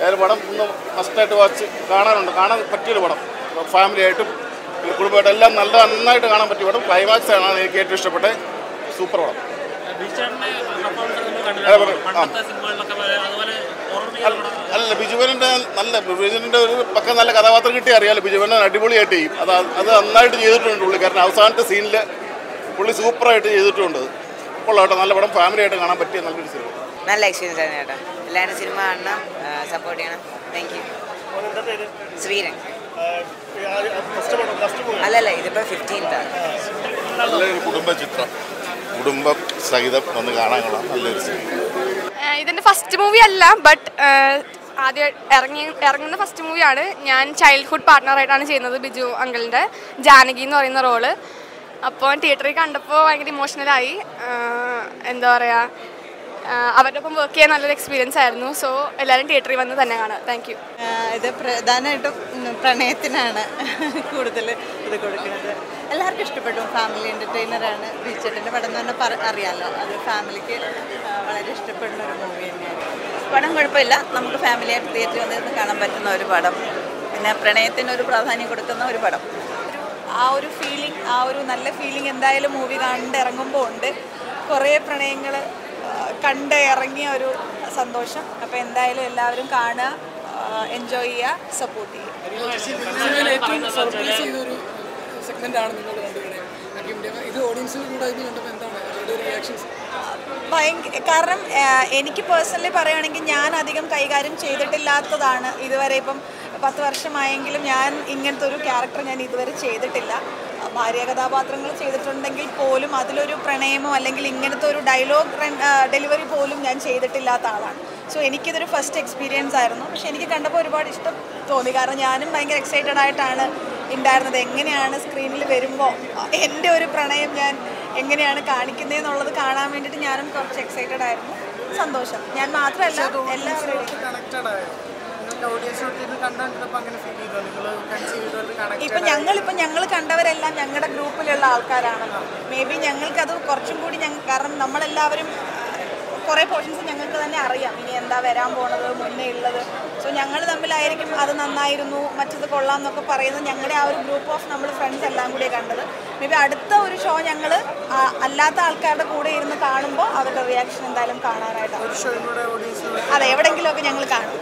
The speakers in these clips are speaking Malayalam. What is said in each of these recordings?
ഏതായാലും പടം ഒന്ന് മസ്റ്റായിട്ട് വാച്ച് കാണാനുണ്ട് കാണാൻ പറ്റിയൊരു പടം ഫാമിലി ആയിട്ടും പിന്നെ കുടുംബമായിട്ടും എല്ലാം നല്ല നന്നായിട്ട് കാണാൻ പറ്റിയ പടം ക്ലൈമാക്സ് ആണ് എനിക്ക് ഏറ്റവും ഇഷ്ടപ്പെട്ട സൂപ്പർ പടം ബീച്ചേട്ടന്റെ പെർഫോമൻസ് നമ്മൾ ആ, കണ്ടില്ല പറയൂ. ആ. പണ്ടത്തെ സിനിമകളിലൊക്കെ പോലെ അതുപോലെ ഓർമ്മിക്കുന്ന അല്ല ബിജുവനൻ്റെ നല്ല ബിജുവനൻ്റെ ഒരു പക്ക നല്ല കഥാപാത്രം കിട്ടി അറിയാലോ ബിജുവനൻ അടിപൊളിയായിട്ട് ചെയ്യും അത് അത് നന്നായിട്ട് ചെയ്തിട്ടുണ്ട് പുള്ളി കാരണം അവസാനത്തെ സീനിൽ പുള്ളി സൂപ്പറായിട്ട് ചെയ്തിട്ടുണ്ട് കൊള്ളാട്ടോ നല്ല പടം ഫാമിലി ആയിട്ട് കാണാൻ പറ്റിയ നല്ലൊരു സിനിമ നല്ല എക്സ്പീരിയൻസ് ആണ് ചേട്ടാ എല്ലാവരും സിനിമ കാണണം സപ്പോർട്ട് ചെയ്യണം താങ്ക് യു ശ്രീരൻ അല്ലല്ല ഇതിപ്പോ ഫിഫ്റ്റീൻത്താണ് നല്ലൊരു കുടുംബ ചിത്രം കുടുംബം സഹിതം ഒന്ന് കാണാൻ കൊള്ളാം നല്ലൊരു സിനിമ ഏഹ് ഇതിന്റെ ഫസ്റ്റ് മൂവി അല്ല ബട്ട് ആദ്യം ഇറങ്ങി ഇറങ്ങുന്ന ഫസ്റ്റ് മൂവിയാണ് ഞാൻ ചൈൽഡ്ഹുഡ് പാർട്ട്ണറായിട്ടാണ് ചെയ്യുന്നത് ബിജു അങ്കിളിൻ്റെ ജാനകി എന്ന് പറയുന്ന റോള് അപ്പോൾ തിയേറ്ററിൽ കണ്ടപ്പോൾ ഭയങ്കര ഇമോഷണലായി എന്താ പറയുക അവരുടെ ഒപ്പം വർക്ക് ചെയ്യാൻ നല്ലൊരു എക്സ്പീരിയൻസ് ആയിരുന്നു സോ എല്ലാവരും തിയേറ്ററിൽ വന്ന് തന്നെ കാണുക താങ്ക് യു ഇത് പ്രധാനമായിട്ടും ഉം, പ്രണയത്തിനാണ് കൂടുതൽ ഇത് കൊടുക്കുന്നത് എല്ലാവർക്കും ഇഷ്ടപ്പെട്ടു ഫാമിലി എൻ്റർടൈനറാണ് ബീച്ചേട്ടൻ്റെ പടം എന്ന് പറഞ്ഞാൽ പറ അറിയാമല്ലോ അത് ഫാമിലിക്ക് ആ, വളരെ ഇഷ്ടപ്പെടുന്ന ഒരു മൂവി തന്നെയാണ് പടം കുഴപ്പമില്ല നമുക്ക് ഫാമിലിയായിട്ട് തിയേറ്ററിൽ വന്നിരുന്ന് കാണാൻ പറ്റുന്ന ഒരു പടം പിന്നെ പ്രണയത്തിന് ഒരു പ്രാധാന്യം കൊടുക്കുന്ന ഒരു പടം ആ ഒരു ഫീലിംഗ് ആ ഒരു നല്ല ഫീലിംഗ് എന്തായാലും മൂവി കണ്ട് ഇറങ്ങുമ്പോൾ ഉണ്ട് കുറേ പ്രണയങ്ങൾ കണ്ട് ഇറങ്ങിയ ഒരു സന്തോഷം അപ്പോൾ എന്തായാലും എല്ലാവരും കാണുക എൻജോയ് ചെയ്യുക സപ്പോർട്ട് ചെയ്യുക സിനിമയിൽ ഏറ്റവും സർപ്രൈസ് ചെയ്ത ഒരു സെഗ്മെന്റ് ആണ് നിങ്ങൾ കണ്ടുപിടിക്കുന്നത് അക്കിമിന്റെ ഇത് ഓഡിയൻസിന് കൂടെ ഇത് കണ്ടപ്പോൾ എന്താണ് അവരുടെ റിയാക്ഷൻസ് ഭയങ്കര കാരണം ആ, എനിക്ക് പേഴ്സണലി പറയുകയാണെങ്കിൽ ഞാൻ അധികം കൈകാര്യം ചെയ്തിട്ടില്ലാത്തതാണ് ഇതുവരെ ഇപ്പം പത്ത് വർഷമായെങ്കിലും ഞാൻ ഇങ്ങനത്തെ ഒരു ക്യാരക്ടർ ഞാൻ ഇതുവരെ ചെയ്തിട്ടില്ല ഭാര്യ കഥാപാത്രങ്ങൾ ചെയ്തിട്ടുണ്ടെങ്കിൽ പോലും അതിലൊരു പ്രണയമോ അല്ലെങ്കിൽ ഇങ്ങനത്തെ ഒരു ഡയലോഗ് ഡെലിവറി പോലും ഞാൻ ചെയ്തിട്ടില്ലാത്ത ആളാണ് സോ എനിക്കിതൊരു ഫസ്റ്റ് എക്സ്പീരിയൻസ് ആയിരുന്നു പക്ഷെ എനിക്ക് കണ്ടപ്പോൾ ഒരുപാട് ഇഷ്ടം തോന്നി കാരണം ഞാനും ഭയങ്കര എക്സൈറ്റഡ് ആയിട്ടാണ് ഉണ്ടായിരുന്നത് എങ്ങനെയാണ് സ്ക്രീനിൽ വരുമ്പോൾ എൻ്റെ ഒരു പ്രണയം ഞാൻ എങ്ങനെയാണ് കാണിക്കുന്നതെന്നുള്ളത് കാണാൻ വേണ്ടിയിട്ട് ഞാനും കുറച്ച് എക്സൈറ്റഡ് ആയിരുന്നു സന്തോഷം ഞാൻ മാത്രമല്ല എല്ലാവരും കണക്റ്റഡ് ആയോ നിങ്ങൾക്ക് ഓഡിയൻസിനോട് ഇത് കണ്ടുകൊണ്ടിരുന്നപ്പോൾ അങ്ങനെ ഫീൽ ചെയ്തോ നിങ്ങൾ കൺസീവ് കണക്ട് ഇപ്പം ഞങ്ങളിപ്പോൾ ഞങ്ങൾ കണ്ടവരെല്ലാം ഞങ്ങളുടെ ഗ്രൂപ്പിലുള്ള ആൾക്കാരാണ് മേ ബി ഞങ്ങൾക്കത് കുറച്ചും കൂടി ഞങ്ങൾ കാരണം നമ്മളെല്ലാവരും കുറേ പോർഷൻസ് ഞങ്ങൾക്ക് തന്നെ അറിയാം ഇനി എന്താ വരാൻ പോണത് മുന്നേ ഉള്ളത് സോ ഞങ്ങൾ തമ്മിലായിരിക്കും അത് നന്നായിരുന്നു മറ്റത് കൊള്ളാം എന്നൊക്കെ പറയുന്നത് ഞങ്ങളുടെ ആ ഒരു ഗ്രൂപ്പ് ഓഫ് നമ്മൾ ഫ്രണ്ട്സ് എല്ലാം കൂടി കണ്ടത് മേ ബി അടുത്ത ഒരു ഷോ ഞങ്ങൾ അല്ലാത്ത ആൾക്കാരുടെ കൂടെ ഇരുന്ന് കാണുമ്പോൾ അവരുടെ റിയാക്ഷൻ എന്തായാലും കാണാനായിട്ടാണ് ഒരു ഷോയും കൂടെ ഓഡിയൻസിനോട് അതെ എവിടെയെങ്കിലുമൊക്കെ ഞങ്ങൾ കാണും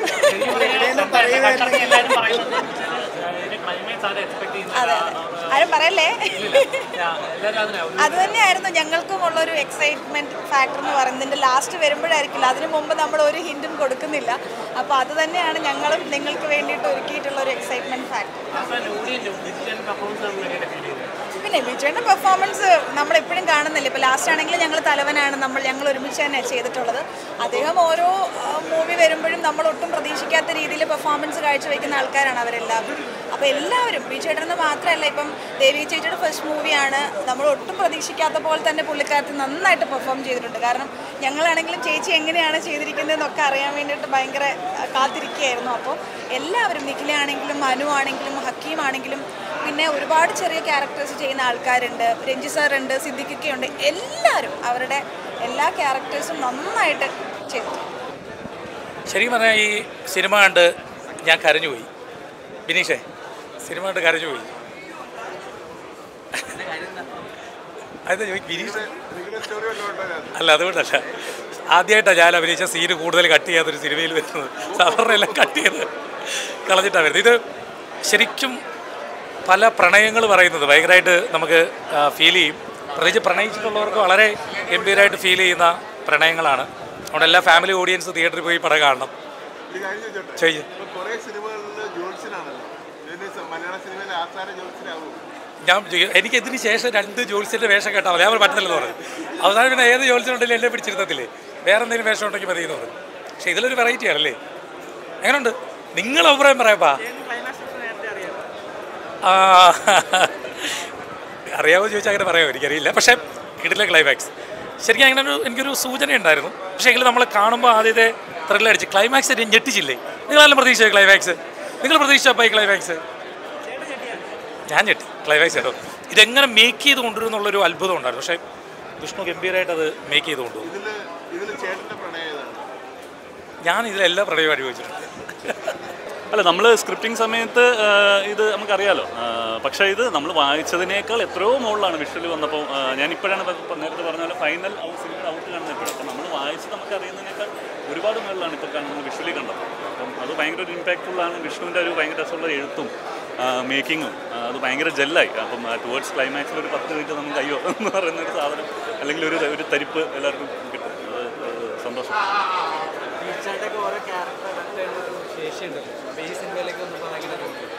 എല്ലാവരും പറയുന്നത് ക്ലൈമാക്സ് ആരെ എക്സ്പെക്ട് അതെ ചെയ്യുന്നത് ആരും പറയല്ലേ എല്ലാവരും അതിനാ ഒരു അത് തന്നെയായിരുന്നു ഞങ്ങൾക്കും ഉള്ളൊരു എക്സൈറ്റ്മെന്റ് ഫാക്ടർ എന്ന് പറയുന്നതിന്റെ ലാസ്റ്റ് വരുമ്പോഴായിരിക്കില്ല അതിനു മുമ്പ് നമ്മൾ ഒരു ഹിന്റും കൊടുക്കുന്നില്ല അപ്പോൾ അത് തന്നെയാണ് ഞങ്ങളും നിങ്ങൾക്ക് വേണ്ടിയിട്ട് ഒരുക്കിയിട്ടുള്ള ഒരു excitement factor audience digital performance നമ്മൾ എങ്ങനെ ഫീൽ ചെയ്തത് പിന്നെ വിജയുടെ പെർഫോമൻസ് നമ്മൾ എപ്പോഴും കാണുന്നില്ല ഇപ്പോൾ ലാസ്റ്റ് ആണെങ്കിൽ ഞങ്ങൾ തലവനാണ് നമ്മൾ ഞങ്ങൾ ഒരുമിച്ച് തന്നെ ചെയ്തിട്ടുള്ളത് അദ്ദേഹം ഓരോ മൂവി വരുമ്പോഴും നമ്മൾ ഒട്ടും പ്രതീക്ഷിക്കാത്ത രീതിയിൽ പെർഫോമൻസ് കാഴ്ചവെക്കുന്ന ആൾക്കാരാണ് അവരെല്ലാവരും അപ്പോൾ എല്ലാവരും വിജയേട്ടനെന്ന് മാത്രമല്ല ഇപ്പം ദേവി ചേച്ചിയുടെ ഫസ്റ്റ് മൂവിയാണ് നമ്മൾ ഒട്ടും പ്രതീക്ഷിക്കാത്ത പോലെ തന്നെ പുള്ളിക്കാരത്ത് നന്നായിട്ട് പെർഫോം ചെയ്തിട്ടുണ്ട് കാരണം ഞങ്ങളാണെങ്കിലും ചേച്ചി എങ്ങനെയാണ് ചെയ്തിരിക്കുന്നതെന്നൊക്കെ അറിയാൻ വേണ്ടിയിട്ട് ഭയങ്കര ആ, കാത്തിരിക്കുകയായിരുന്നു അപ്പോൾ എല്ലാവരും നിഖിലയാണെങ്കിലും മനു ആണെങ്കിലും ഹക്കീം ആണെങ്കിലും പിന്നെ ഒരുപാട് ചെറിയ ക്യാരക്ടേഴ്സ് ചെയ്യുന്ന ആൾക്കാരുണ്ട് രഞ്ജി സാറുണ്ട് സിദ്ദിഖൊക്കെയുണ്ട് എല്ലാവരും അവരുടെ എല്ലാ ക്യാരക്ടേഴ്സും നന്നായിട്ട് ചെയ്തു ശരിക്കും പറഞ്ഞാൽ ഈ സിനിമ കണ്ട് ഞാൻ കരഞ്ഞുപോയി ബിനീഷേ സിനിമ കണ്ട് കരഞ്ഞുപോയി അത് ചോദിക്കും ബിനീഷ് അല്ല അതുകൊണ്ടല്ല ആദ്യമായിട്ടാണ് ഞാൻ അഭിനയിച്ച സീന് കൂടുതൽ കട്ട് ചെയ്യാത്തൊരു സിനിമയിൽ വരുന്നത് സാധാരണ എല്ലാം കട്ട് ചെയ്ത് കളഞ്ഞിട്ടാണ് വരുന്നത് ഇത് ശരിക്കും പല പ്രണയങ്ങൾ പറയുന്നത് ഭയങ്കരമായിട്ട് നമുക്ക് ഫീൽ ചെയ്യും പ്രത്യേകിച്ച് പ്രണയിച്ചിട്ടുള്ളവർക്ക് വളരെ ഗംഭീരമായിട്ട് ഫീൽ ചെയ്യുന്ന പ്രണയങ്ങളാണ് അതുകൊണ്ട് എല്ലാ ഫാമിലി ഓഡിയൻസ് തിയേറ്ററിൽ പോയി പടം കാണണം ചെയ്യും കുറേ സിനിമകളിൽ ജോത്സ്യനാണല്ലോ മലയാള സിനിമയിലെ ആസ്ഥാന ജോത്സ്യനാവും ഞാൻ ചെയ്യ- എനിക്ക് ഇതിന് ശേഷം രണ്ട് ജോത്സ്യൻ്റെ വേഷം കേട്ടാൽ മതി ഞാൻ പറ്റത്തില്ലെന്ന് പറഞ്ഞു അവസാനം പിന്നെ ഏത് ജോത്സ്യനുണ്ടെങ്കിലും എന്നെ പിടിച്ചിരുത്തത്തില്ലേ വേറെ എന്തെങ്കിലും വേഷം ഉണ്ടെങ്കിൽ മതി എന്ന് പറഞ്ഞു പക്ഷേ ഇതിലൊരു വെറൈറ്റി ആണല്ലേ എങ്ങനെയുണ്ട് നിങ്ങൾ അഭിപ്രായം പറയാപ്പാ ആ അറിയാമോ ചോദിച്ചാൽ അങ്ങനെ പറയാമോ എനിക്കറിയില്ല പക്ഷേ കിടിലെ ക്ലൈമാക്സ് ശരിക്കും അങ്ങനെ ഒരു എനിക്കൊരു സൂചന ഉണ്ടായിരുന്നു പക്ഷേ എങ്കിലും നമ്മൾ കാണുമ്പോൾ ആദ്യത്തെ ത്രില്ലടിച്ച് ക്ലൈമാക്സ് ഞെട്ടിച്ചില്ലേ നിങ്ങളെല്ലാം പ്രതീക്ഷിച്ചോ ക്ലൈമാക്സ് നിങ്ങൾ പ്രതീക്ഷിച്ചപ്പോൾ ഈ ക്ലൈമാക്സ് ഞാൻ ഞെട്ടി ക്ലൈമാക്സ് കേട്ടോ ഇതെങ്ങനെ മേക്ക് ചെയ്ത് കൊണ്ടുവരും എന്നുള്ളൊരു അത്ഭുതം ഉണ്ടായിരുന്നു പക്ഷേ വിഷ്ണു ഗംഭീരമായിട്ട് അത് മേക്ക് ചെയ്ത് കൊണ്ടുപോകും ഇതിൽ ഇതിൽ ചേട്ടൻ്റെ പ്രണയം ഏതാണ് ഞാൻ ഇതിലെല്ലാ പ്രണയവും അനുഭവിച്ചിട്ടുണ്ട് അല്ല നമ്മൾ സ്ക്രിപ്റ്റിംഗ് സമയത്ത് ആ, ഇത് നമുക്കറിയാലോ ആ, പക്ഷേ ഇത് നമ്മൾ വായിച്ചതിനേക്കാൾ എത്രയോ മുകളിലാണ് വിഷ്വൽ വന്നപ്പോൾ ആ, ഞാൻ ഇപ്പോഴാണ് ഇപ്പൊ നേരത്തെ പറഞ്ഞ പോലെ ഫൈനൽ സിനിമ ഔട്ട് കാണുന്നത് ഇപ്പോഴും അപ്പം നമ്മൾ വായിച്ച് നമുക്ക് അറിയുന്നതിനേക്കാൾ ഒരുപാട് മുകളിലാണ് ഇപ്പോൾ കാണുന്നത് വിഷ്വലി കണ്ടത് അപ്പം അത് ഭയങ്കര ഒരു ഇമ്പാക്റ്റ്ഫുള്ളാണ് വിഷ്ണുവിൻ്റെ ഒരു ഭയങ്കര രസമുള്ള എഴുത്തും മേക്കിങ്ങും അത് ഭയങ്കര ജെല്ലായി അപ്പം ടുവേർഡ്സ് ക്ലൈമാക്സിൽ ഒരു പത്ത് മിനിറ്റ് നമുക്ക് അയ്യോ എന്ന് പറയുന്ന ഒരു സാധനം അല്ലെങ്കിൽ ഒരു ഒരു തരിപ്പ് എല്ലാവർക്കും കിട്ടും അത് അത് സന്തോഷം തീർച്ചയായിട്ടും ഓരോ ക്യാരക്ടർ അഡാപ്റ്റ് ചെയ്യുന്ന ഒരു ശേഷിയുണ്ട് അപ്പോൾ ഈ സിനിമയിലേക്ക് ഒന്ന് പറയാൻ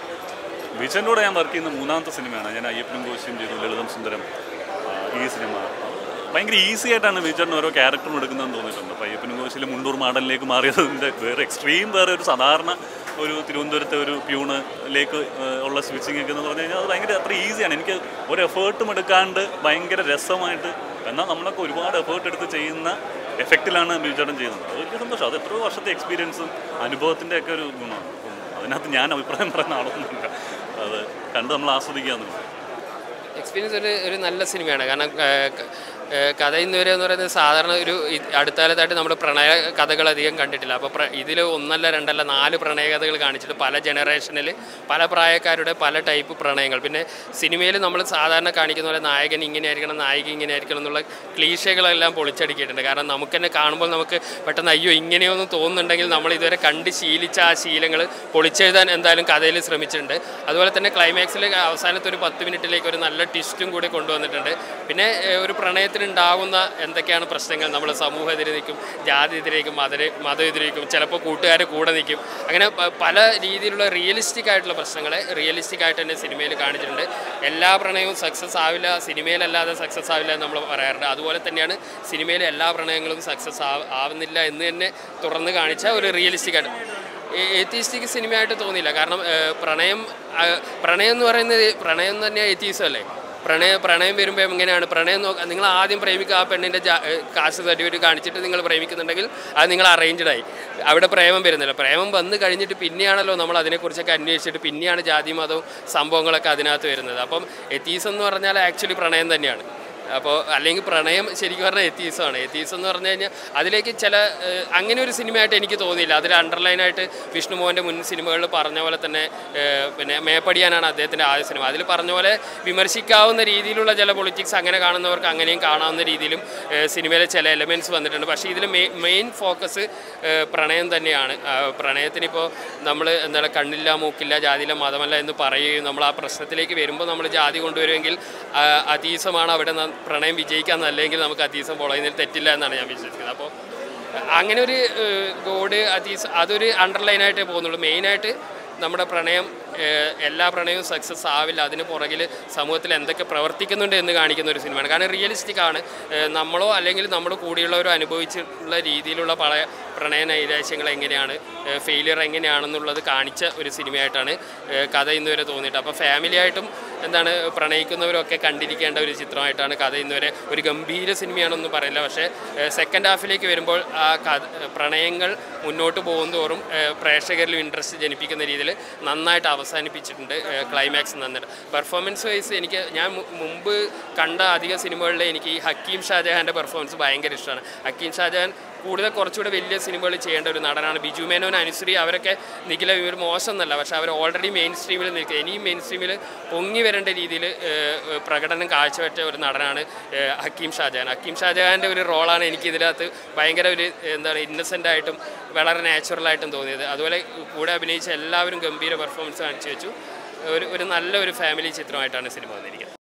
വിജയൻ്റെ കൂടെ ഞാൻ വർക്ക് ചെയ്യുന്ന മൂന്നാമത്തെ സിനിമയാണ് ഞാൻ അയ്യപ്പനും കോശിയും ചെയ്തു ലളിതം സുന്ദരം ആ, ഈ സിനിമ ഭയങ്കര ഈസി ആയിട്ടാണ് വിജയൻ ഓരോ ക്യാരക്ടറും എടുക്കുന്നതെന്ന് തോന്നിയിട്ടുണ്ട് അപ്പോൾ അയ്യപ്പനും കോശിയിൽ മുണ്ടൂർ മാടലിലേക്ക് മാറിയതിൻ്റെ വേറെ എക്സ്ട്രീം വേറെ ഒരു സാധാരണ ഒരു തിരുവനന്തപുരത്തെ ഒരു പ്യൂണിലേക്ക് ഉള്ള സ്വിച്ചിങ് ഒക്കെ എന്ന് പറഞ്ഞു കഴിഞ്ഞാൽ അത് ഭയങ്കര അത്ര ഈസിയാണ് എനിക്ക് ഒരു എഫേർട്ടും എടുക്കാണ്ട് ഭയങ്കര രസമായിട്ട് എന്നാൽ നമ്മളൊക്കെ ഒരുപാട് എഫേർട്ട് എടുത്ത് ചെയ്യുന്ന എഫക്റ്റിലാണ് ബിജുചേട്ടൻ ചെയ്യുന്നത് അത് വലിയ സന്തോഷം അത് എത്രയോ വർഷത്തെ എക്സ്പീരിയൻസും അനുഭവത്തിൻ്റെ ഒക്കെ ഒരു ഗുണമാണ് അപ്പം അതിനകത്ത് ഞാൻ അഭിപ്രായം പറയുന്ന ആളൊന്നുമില്ല അത് കണ്ട് നമ്മൾ ആസ്വദിക്കുക എന്നുള്ളത് എക്സ്പീരിയൻസ് ഒരു ഒരു നല്ല സിനിമയാണ് കാരണം ആ, ക- ആ, കഥ ഇന്നുവരെ എന്ന് പറയുന്നത് സാധാരണ ഒരു ഇ- അടുത്ത കാലത്തായിട്ട് നമ്മൾ പ്രണയ കഥകൾ അധികം കണ്ടിട്ടില്ല അപ്പോൾ ഇതിൽ ഒന്നല്ല രണ്ടല്ല നാല് പ്രണയ കഥകൾ കാണിച്ചിട്ട് പല ജനറേഷനിൽ പല പ്രായക്കാരുടെ പല ടൈപ്പ് പ്രണയങ്ങൾ പിന്നെ സിനിമയിൽ നമ്മൾ സാധാരണ കാണിക്കുന്ന പോലെ നായകൻ ഇങ്ങനെ ആയിരിക്കണം നായിക ഇങ്ങനെ ആയിരിക്കണം എന്നുള്ള ക്ലീശകളെല്ലാം പൊളിച്ചടുക്കിയിട്ടുണ്ട് കാരണം നമുക്ക് തന്നെ കാണുമ്പോൾ നമുക്ക് പെട്ടെന്ന് അയ്യോ ഇങ്ങനെയൊന്നും തോന്നുന്നുണ്ടെങ്കിൽ നമ്മൾ ഇതുവരെ കണ്ട് ശീലിച്ച ആ ശീലങ്ങൾ പൊളിച്ചെഴുതാൻ എന്തായാലും കഥയിൽ ശ്രമിച്ചിട്ടുണ്ട് അതുപോലെ തന്നെ ക്ലൈമാക്സിൽ അവസാനത്തെ ഒരു പത്ത് മിനിറ്റിലേക്ക് ഒരു നല്ല ട്വിസ്റ്റും കൂടി കൊണ്ടുവന്നിട്ടുണ്ട് പിന്നെ ഏഹ്, ഒരു പ്രണയത്തിനുണ്ടാകുന്ന എന്തൊക്കെയാണ് പ്രശ്നങ്ങൾ നമ്മൾ സമൂഹത്തിനെ നിൽക്കും ജാതി എതിരേക്കും മത മതം എതിരേക്കും ചിലപ്പോൾ കൂട്ടുകാരെ കൂടെ നിൽക്കും അങ്ങനെ പ- പല രീതിയിലുള്ള റിയലിസ്റ്റിക് ആയിട്ടുള്ള പ്രശ്നങ്ങളെ റിയലിസ്റ്റിക് ആയിട്ട് തന്നെ സിനിമയിൽ കാണിച്ചിട്ടുണ്ട് എല്ലാ പ്രണയവും സക്സസ് ആവില്ല സിനിമയിലല്ലാതെ സക്സസ് ആവില്ല എന്ന് നമ്മൾ പറയാറുണ്ട് അതുപോലെ തന്നെയാണ് സിനിമയിലെ എല്ലാ പ്രണയങ്ങളും സക്സസ് ആവുന്നില്ല എന്ന് തന്നെ തുറന്ന് കാണിച്ച ഒരു റിയലിസ്റ്റിക് ആയിട്ട് എത്തീസ്റ്റിക് സിനിമയായിട്ട് തോന്നിയില്ല കാരണം ഏഹ്, പ്രണയം ആ, പ്രണയം എന്ന് പറയുന്നത് പ്രണയം തന്നെ എത്തീസം അല്ലേ പ്രണയ പ്രണയം വരുമ്പോൾ എങ്ങനെയാണ് പ്രണയം നോക്കുക നിങ്ങൾ ആദ്യം പ്രേമിക്കുക ആ പെണ്ണിൻ്റെ ജാ ഏഹ്, കാസ്റ്റ് സർട്ടിഫിക്കറ്റ് കാണിച്ചിട്ട് നിങ്ങൾ പ്രേമിക്കുന്നുണ്ടെങ്കിൽ അത് നിങ്ങൾ അറേഞ്ച്ഡ് ആയി അവിടെ പ്രേമം വരുന്നില്ല പ്രേമം വന്ന് കഴിഞ്ഞിട്ട് പിന്നെയാണല്ലോ നമ്മൾ അതിനെക്കുറിച്ചൊക്കെ അന്വേഷിച്ചിട്ട് പിന്നെയാണ് ജാതി മതവും സംഭവങ്ങളൊക്കെ അതിനകത്ത് വരുന്നത് അപ്പം എത്തീസം എന്ന് പറഞ്ഞാൽ ആക്ച്വലി പ്രണയം തന്നെയാണ് അപ്പോൾ അല്ലെങ്കിൽ പ്രണയം ശരിക്കും പറഞ്ഞാൽ എത്തീസമാണ് എത്തീസം എന്ന് പറഞ്ഞു കഴിഞ്ഞാൽ അതിലേക്ക് ചില ഏഹ്, അങ്ങനെ ഒരു സിനിമയായിട്ട് എനിക്ക് തോന്നിയില്ല അതിൽ അണ്ടർലൈനായിട്ട് വിഷ്ണുമോഹൻ്റെ മുൻ സിനിമകളിൽ പറഞ്ഞ പോലെ തന്നെ ഏഹ്, പിന്നെ മേപ്പടിയാനാണ് അദ്ദേഹത്തിൻ്റെ ആദ്യ സിനിമ അതിൽ പറഞ്ഞ പോലെ വിമർശിക്കാവുന്ന രീതിയിലുള്ള ചില പൊളിറ്റിക്സ് അങ്ങനെ കാണുന്നവർക്ക് അങ്ങനെയും കാണാവുന്ന രീതിയിലും ഏഹ്, സിനിമയിലെ ചില എലമെൻറ്റ്സ് വന്നിട്ടുണ്ട് പക്ഷേ ഇതിൽ മെയിൻ ഫോക്കസ് പ്രണയം തന്നെയാണ് ആ, പ്രണയത്തിനിപ്പോൾ നമ്മൾ എന്താണ് കണ്ണില്ല മൂക്കില്ല ജാതിയില്ല മതമല്ല എന്ന് പറയുകയും നമ്മൾ ആ പ്രശ്നത്തിലേക്ക് വരുമ്പോൾ നമ്മൾ ജാതി കൊണ്ടുവരുമെങ്കിൽ ആ, അതീസമാണ് അവിടെ ന- പ്രണയം വിജയിക്കാൻ നല്ലെങ്കിൽ നമുക്ക് അതീസം പൊളയുന്നതിൽ തെറ്റില്ല എന്നാണ് ഞാൻ വിശ്വസിക്കുന്നത് അപ്പോൾ അങ്ങനെ ഒരു ഏഹ്, ഗോഡ് അതീസ് അതൊരു അണ്ടർലൈനായിട്ടേ പോകുന്നുള്ളൂ മെയിനായിട്ട് നമ്മുടെ പ്രണയം ഏഹ്, എല്ലാ പ്രണയവും സക്സസ് ആവില്ല അതിന് പുറകിൽ സമൂഹത്തിൽ എന്തൊക്കെ പ്രവർത്തിക്കുന്നുണ്ട് എന്ന് കാണിക്കുന്ന ഒരു സിനിമയാണ് കാരണം റിയലിസ്റ്റിക് ആണ് ഏഹ്, നമ്മളോ അല്ലെങ്കിൽ നമ്മുടെ കൂടെയുള്ളവരോ അനുഭവിച്ചിട്ടുള്ള രീതിയിലുള്ള പല പ്രണയ നൈരാശ്യങ്ങൾ എങ്ങനെയാണ് ഫെയിലിയർ എങ്ങനെയാണെന്നുള്ളത് കാണിച്ച ഒരു സിനിമയായിട്ടാണ് ഏഹ്, കഥ ഇന്നുവരെ തോന്നിയിട്ട് അപ്പോൾ ഫാമിലിയായിട്ടും എന്താണ് പ്രണയിക്കുന്നവരൊക്കെ കണ്ടിരിക്കേണ്ട ഒരു ചിത്രമായിട്ടാണ് കഥ ഇന്നുവരെ ഒരു ഗംഭീര സിനിമയാണെന്ന് പറയില്ല പക്ഷേ സെക്കൻഡ് ഹാഫിലേക്ക് വരുമ്പോൾ ആ കഥ പ്രണയങ്ങൾ മുന്നോട്ട് പോകുന്തോറും ഏഹ്, പ്രേക്ഷകരിലും ഇൻട്രസ്റ്റ് ജനിപ്പിക്കുന്ന രീതിയിൽ നന്നായിട്ട് അവസാനിപ്പിച്ചിട്ടുണ്ട് ക്ലൈമാക്സ് നന്നായിട്ട് പെർഫോമൻസ് വൈസ് എനിക്ക് ഞാൻ മു- മുമ്പ് കണ്ട അധിക സിനിമകളിൽ എനിക്ക് ഈ ഹക്കീം ഷാജഹാൻ്റെ പെർഫോമൻസ് ഭയങ്കര ഇഷ്ടമാണ് ഹക്കീം ഷാജഹാൻ കൂടുതൽ കുറച്ചുകൂടെ വലിയ സിനിമകൾ ചെയ്യേണ്ട ഒരു നടനാണ് ബിജു മേനോൻ അനുശ്രീ അവരൊക്കെ നിഖില ഇവർ മോശമെന്നല്ല പക്ഷേ അവർ ഓൾറെഡി മെയിൻ സ്ട്രീമിൽ നിൽക്കുക ഇനിയും മെയിൻ സ്ട്രീമിൽ പൊങ്ങി വരേണ്ട രീതിയിൽ പ്രകടനം കാഴ്ചവെച്ച ഒരു നടനാണ് ഏഹ്, ഹക്കീം ഷാജഹാൻ ഹക്കീം ഷാജഹാൻ്റെ ഒരു റോളാണ് എനിക്ക് ഇതിനകത്ത് ഭയങ്കര ഒരു എന്താണ് ഇന്നസെൻ്റ് ആയിട്ടും വളരെ നാച്ചുറലായിട്ടും തോന്നിയത് അതുപോലെ കൂടെ അഭിനയിച്ച എല്ലാവരും ഗംഭീര പെർഫോമൻസ് കാണിച്ചു വെച്ചു ഒരു ഒരു നല്ല ഒരു ഫാമിലി ചിത്രമായിട്ടാണ് സിനിമ വന്നിരിക്കുന്നത്